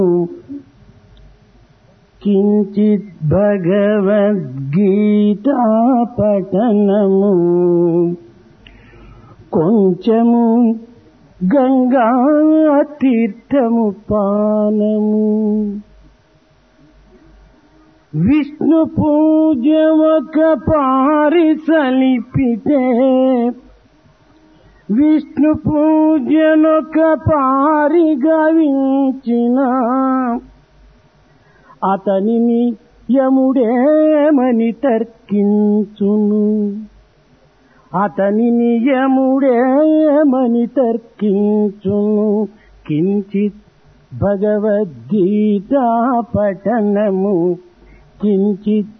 కించిత్ భగవద్గీతా పఠనము కొంచెము గంగా తీర్థము పానము విష్ణు పూజ ఒక పారి సలిపితే విష్ణు పూజనొక పారి గవించిన అతనిని యముడేమని తర్కించును అతనిని యముడేమని తర్కించును కించిత్ భగవద్గీతా పఠనము కించిత్